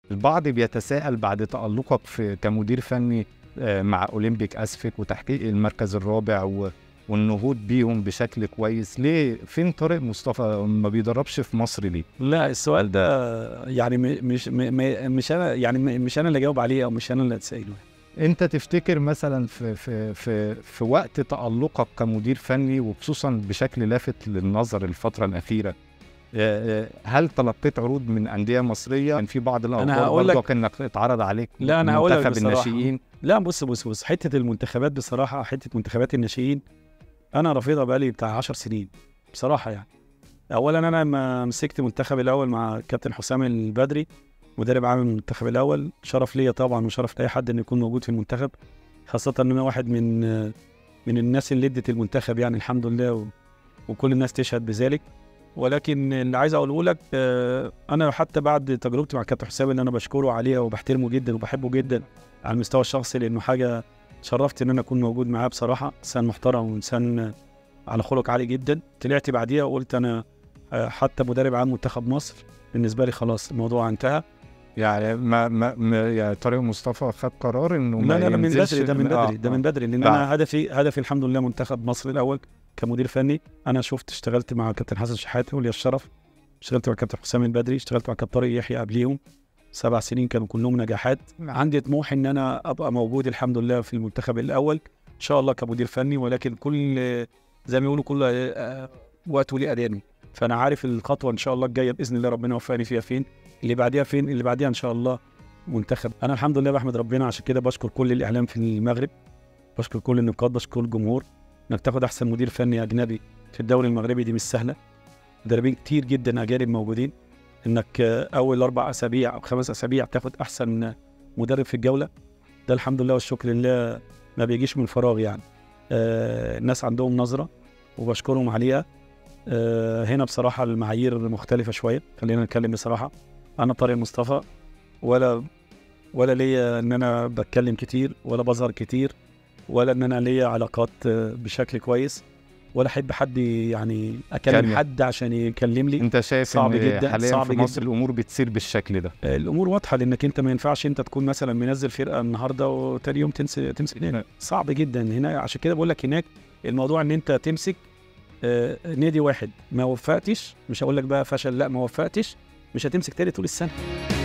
البعض بيتساءل بعد تألقك في كمدير فني آه، مع أولمبيك أسفك وتحقيق المركز الرابع و... والنهوض بيهم بشكل كويس ليه فين طارق مصطفى ما بيدربش في مصر ليه لا السؤال ده يعني م- مش م- م- مش انا يعني م- مش انا اللي اجاوب عليه او مش انا اللي اتساله انت تفتكر مثلا في في في في وقت تألقك كمدير فني وخصوصا بشكل لافت للنظر الفترة الأخيرة آه، آه، هل تلقيت عروض من أندية مصرية؟ كان في بعض الأخبار هقول برضه لك- انك اتعرض عليك لا، أنا هقول لك منتخب بصراحة. الناشئين لا بص بص بص حته المنتخبات بصراحه حته منتخبات الناشئين انا رافضها بقالي بتاع 10 سنين بصراحه يعني اولا انا لما مسكت المنتخب الاول مع كابتن حسام البدري مدرب عام المنتخب الاول شرف ليا طبعا وشرف لاي حد انه يكون موجود في المنتخب خاصه ان انا واحد من من الناس اللي ادت المنتخب يعني الحمد لله و... وكل الناس تشهد بذلك ولكن اللي عايز اقوله لك آه، انا حتى بعد تجربتي مع كابتن حسام اللي انا بشكره عليها وبحترمه جدا وبحبه جدا على المستوى الشخصي لانه حاجه شرفت ان انا اكون موجود معاه بصراحه انسان محترم وانسان على خلق عالي جدا طلعت بعديها وقلت انا آه، حتى مدرب عام منتخب مصر بالنسبه لي خلاص الموضوع انتهى يعني ما ما, ما يعني طارق مصطفى خد قرار انه لا ما لا لا من ينزلش بدري ده من آه، بدري ده آه. من بدري لان بعد. انا هدفي هدفي الحمد لله منتخب مصر الاول كمدير فني انا شفت اشتغلت مع كابتن حسن شحاته ولي الشرف اشتغلت مع كابتن حسام البدري اشتغلت مع كابتن طارق يحيى قبليهم سبع سنين كانوا كلهم نجاحات عندي طموح ان انا ابقى موجود الحمد لله في المنتخب الاول ان شاء الله كمدير فني ولكن كل زي ما بيقولوا كل آه، وقت وليه اذانه فانا عارف الخطوه ان شاء الله الجايه باذن الله ربنا يوفقني فيها فين اللي بعديها فين اللي بعديها ان شاء الله منتخب انا الحمد لله بحمد ربنا عشان كده بشكر كل الاعلام في المغرب بشكر كل النقاد بشكر الجمهور انك تاخد احسن مدير فني اجنبي في الدوري المغربي دي مش سهله مدربين كتير جدا اجانب موجودين انك آه، اول اربع اسابيع او خمس اسابيع تاخد احسن مدرب في الجوله ده الحمد لله والشكر لله ما بيجيش من فراغ يعني آه الناس عندهم نظره وبشكرهم عليها آه هنا بصراحه المعايير مختلفه شويه خلينا نتكلم بصراحه انا طارق مصطفى ولا ولا ليا ان انا بتكلم كتير ولا بظهر كتير ولا ان انا ليا علاقات آه، بشكل كويس ولا احب حد يعني اكلم كلمة. حد عشان يكلم لي انت شايف صعب ان جدا، حاليا صعب في مصر جدا. الامور بتسير بالشكل ده الامور واضحه لانك انت ما ينفعش انت تكون مثلا منزل فرقه النهارده وتاني يوم تنسى تمسك هنا صعب جدا هنا عشان كده بقول لك هناك الموضوع ان انت تمسك آه، نادي واحد ما وفقتش مش هقول لك بقى فشل لا ما وفقتش مش هتمسك تاني طول السنه